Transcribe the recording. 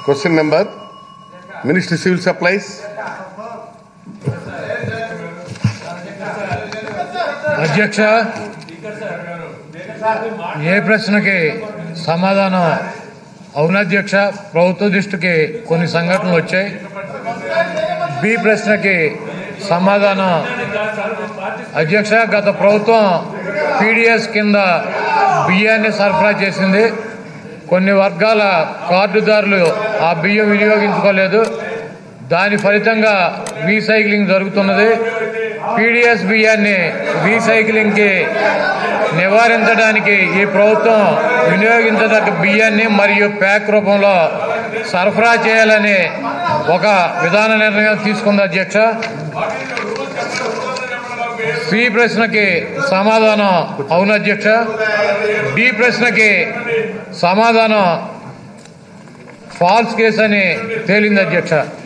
Question number, Ministry Civil Supplies. అధ్యక్ష ఏ ప్రశ్నకి సమాధానం అవునధ్యక్ష ప్రభుత్వ దృష్టికి కొన్ని సంఘటనలు వచ్చాయి బి ప్రశ్నకి సమాధానం అధ్యక్ష గత ప్రభుత్వం పీడిఎస్ కింద బియ్యాన్ని సరఫరా చేసింది కొన్ని వర్గాల కార్డుదారులు ఆ బియ్యం వినియోగించుకోలేదు దాని ఫలితంగా రీసైక్లింగ్ జరుగుతున్నది పీడిఎస్ బియ్యాన్ని రీసైక్లింగ్కి నివారించడానికి ఈ ప్రభుత్వం వినియోగించదగ్గ బియ్యాన్ని మరియు ప్యాక్ రూపంలో సరఫరా చేయాలని ఒక విధాన నిర్ణయం తీసుకుంది అధ్యక్ష సి ప్రశ్నకి సమాధానం అవును అధ్యక్ష డి ప్రశ్నకి సమాధానం ఫాల్స్ కేసు అని తేలింది అధ్యక్ష